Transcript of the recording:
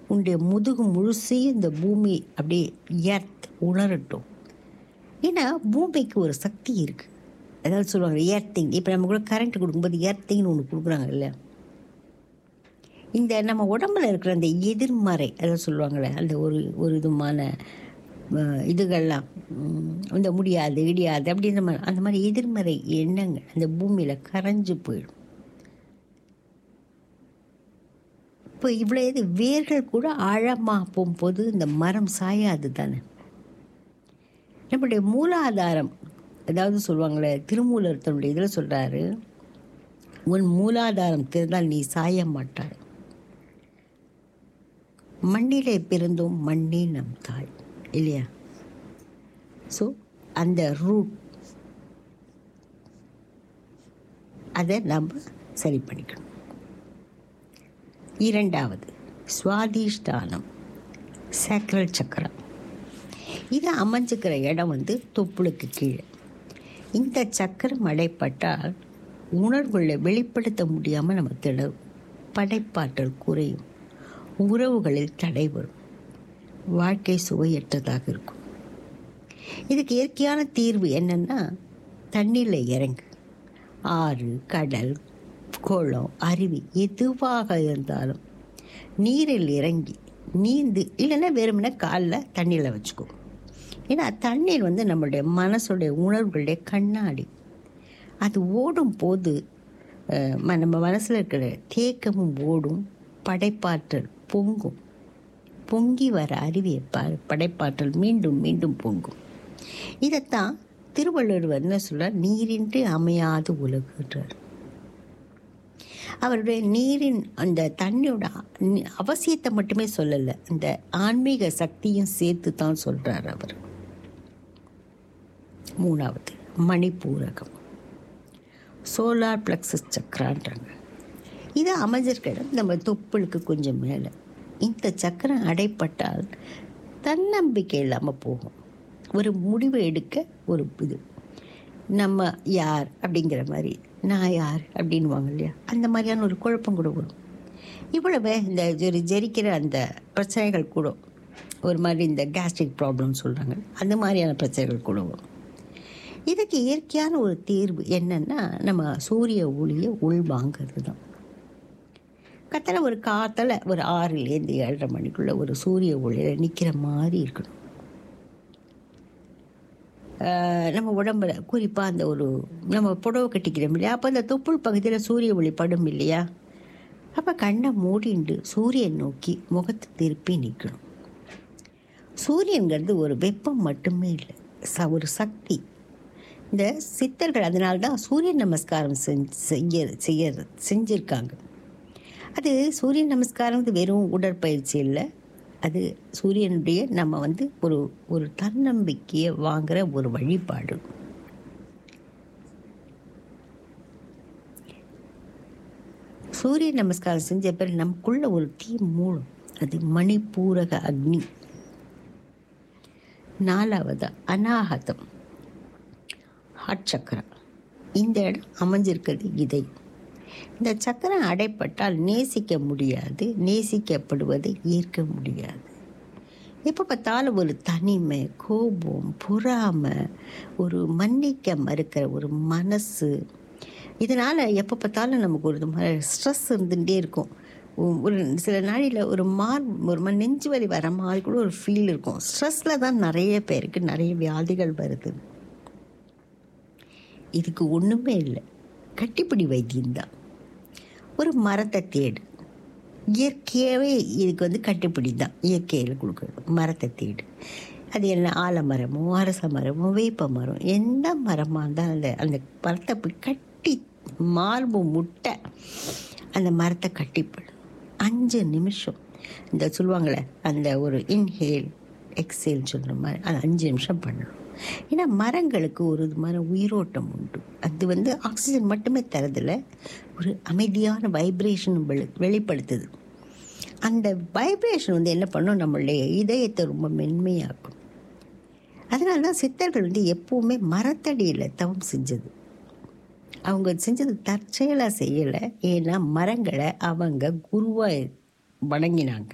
உன்னுடைய முதுகு முழுசையும் இந்த பூமி அப்படியே எர்த் உணரட்டும் ஏன்னா பூமிக்கு ஒரு சக்தி இருக்குது அதாவது சொல்லுவாங்க ஏர்த்திங் இப்போ நம்ம கூட கரண்ட் கொடுக்கும்போது ஏர்த்திங்னு ஒன்று கொடுக்குறாங்கல்ல இந்த நம்ம உடம்புல இருக்கிற அந்த எதிர்மறை அதாவது சொல்லுவாங்கள்ல அந்த ஒரு ஒரு விதமான அஹ், இதுகள்லாம் உம், இந்த முடியாது இடியாது அப்படின்ற மாதிரி அந்த மாதிரி எதிர்மறை எண்ணங்கள் அந்த பூமியில் கரைஞ்சு போயிடும் இப்போ இவ்வளோ இது வேர்கள் கூட ஆழமாக போகும்போது இந்த மரம் சாயாது தானே நம்முடைய மூலாதாரம் அதாவது சொல்லுவாங்களே திருமூலர் தன்னுடைய இதில் சொல்கிறாரு உன் மூலாதாரம் தெரிந்தால் நீ சாய மாட்டாய் மண்ணிலே பிறந்தோம் மண்ணே நம் தாய் இல்லையா ஸோ அந்த ரூட் அதை நம்ம சரி பண்ணிக்கணும் இரண்டாவது சுவாதிஷ்டானம் சேக்ரல் சக்கரம் இது அமைஞ்சுக்கிற இடம் வந்து தொப்புளுக்கு கீழே இந்த சக்கரம் அடைப்பட்டால் உணர்வுகளை வெளிப்படுத்த முடியாமல் நம்ம திணறும் படைப்பாற்றல் குறையும் உறவுகளில் தடை வரும் வாழ்க்கை சுவையற்றதாக இருக்கும் இதுக்கு இயற்கையான தீர்வு என்னன்னா தண்ணியில் இறங்கு ஆறு கடல் குளம் அருவி எதுவாக இருந்தாலும் நீரில் இறங்கி நீந்து இல்லைன்னா வெறுமனே காலில் தண்ணியில் வச்சுக்கோ ஏன்னா தண்ணீர் வந்து நம்மளுடைய மனசுடைய உணர்வுகளுடைய கண்ணாடி அது ஓடும் போது அஹ், ம- நம்ம மனசில் இருக்கிற தேக்கமும் ஓடும் படைப்பாற்றல் பொங்கும் பொங்கி வர அறிவியை ப படைப்பாற்றல் மீண்டும் மீண்டும் பொங்கும் இதைத்தான் திருவள்ளுவர் என்ன சொல்ற நீரின்றி அமையாது உலகுன்றார் அவருடைய நீரின் அந்த தண்ணியோட அ- அவசியத்தை மட்டுமே சொல்லலை அந்த ஆன்மீக சக்தியும் சேர்த்து தான் சொல்றார் அவர் மூணாவது மணிப்பூரகம் சோலார் பிளக்ஸஸ் சக்கரான்றாங்க இது அமைஞ்சிருக்க இடம் நம்ம தொப்புளுக்கு கொஞ்சம் மேலே இந்த சக்கரம் அடைப்பட்டால் தன்னம்பிக்கை இல்லாமல் போகும் ஒரு முடிவு எடுக்க ஒரு இது நம்ம யார் அப்படிங்கிற மாதிரி நான் யார் அப்படின்வாங்க இல்லையா அந்த மாதிரியான ஒரு குழப்பம் கூட வரும் இவ்வளவு இந்த ஒரு ஜெரிக்கிற அந்த பிரச்சனைகள் கூட ஒரு மாதிரி இந்த கேஸ்ட்ரிக் ப்ராப்ளம் சொல்கிறாங்க அந்த மாதிரியான பிரச்சனைகள் கூட வரும் இதுக்கு இயற்கையான ஒரு தீர்வு என்னன்னா நம்ம சூரிய ஒளியை உள்வாங்கிறது தான் கத்தல ஒரு காத்தில் ஒரு ஆறுலேருந்து ஏழரை மணிக்குள்ள ஒரு சூரிய ஒளியில் நிற்கிற மாதிரி இருக்கணும் ஆஹ் நம்ம உடம்புல குறிப்பாக அந்த ஒரு நம்ம புடவை கட்டிக்கிறோம் இல்லையா அப்போ அந்த தொப்புள் பகுதியில் சூரிய ஒளி படும் இல்லையா அப்போ கண்ணை மூடிண்டு சூரியன் நோக்கி முகத்தை திருப்பி நிற்கணும் சூரியன்கிறது ஒரு வெப்பம் மட்டுமே இல்லை ச ஒரு சக்தி இந்த சித்தர்கள் அதனால தான் சூரிய நமஸ்காரம் செஞ்சு செய்ய செய்ய செஞ்சுருக்காங்க அது சூரிய நமஸ்காரம் வந்து வெறும் உடற்பயிற்சி இல்லை அது சூரியனுடைய நம்ம வந்து ஒரு ஒரு தன்னம்பிக்கையை வாங்குற ஒரு வழிபாடு சூரிய நமஸ்காரம் செஞ்ச பிறகு நமக்குள்ள ஒரு தீ மூலம் அது மணிப்பூரக அக்னி நாலாவது அநாகதம் ஹார்ட் சக்கரம் இந்த இடம் அமைஞ்சிருக்கிறது இதை இந்த சக்கரம் அடைப்பட்டால் நேசிக்க முடியாது நேசிக்கப்படுவதை ஏற்க முடியாது எப்போ பார்த்தாலும் ஒரு தனிமை கோபம் பொறாமை ஒரு மன்னிக்க மறுக்கிற ஒரு மனசு இதனால் எப்போ பார்த்தாலும் நமக்கு ஒரு மாதிரி ஸ்ட்ரெஸ் இருந்துகிட்டே இருக்கும் ஒ- ஒரு சில நாளில் ஒரு மார் ஒரு மாதிரி நெஞ்சு வலி வர மாதிரி கூட ஒரு ஃபீல் இருக்கும் ஸ்ட்ரெஸ்ஸில் தான் நிறைய பேருக்கு நிறைய வியாதிகள் வருது இதுக்கு ஒன்றுமே இல்லை கட்டிப்பிடி வைத்தியம்தான் ஒரு மரத்தை தேடு இயற்கையாகவே இதுக்கு வந்து கட்டுப்பிடி தான் இயற்கையில் கொடுக்குறது மரத்தை தேடு அது என்ன ஆலமரமோ அரச மரமோ வேப்ப மரம் எந்த மரமாக இருந்தாலும் அந்த அந்த மரத்தை போய் கட்டி மார்பு முட்டை அந்த மரத்தை கட்டிப்படும் அஞ்சு நிமிஷம் இந்த சொல்லுவாங்களே அந்த ஒரு இன்ஹேல் எக்ஸேல் சொல்கிற மாதிரி அது அஞ்சு நிமிஷம் பண்ணணும் ஏன்னா மரங்களுக்கு ஒரு விதமான உயிரோட்டம் உண்டு அது வந்து ஆக்சிஜன் மட்டுமே தரதில்ல ஒரு அமைதியான வைப்ரேஷன் வெளி வெளிப்படுத்துது அந்த வைப்ரேஷன் வந்து என்ன பண்ணும் நம்மளுடைய இதயத்தை ரொம்ப மென்மையாக்கும் அதனால தான் சித்தர்கள் வந்து எப்பவுமே மரத்தடியில் தவம் செஞ்சது அவங்க செஞ்சது தற்செயலாக செய்யலை ஏன்னா மரங்களை அவங்க குருவாக வணங்கினாங்க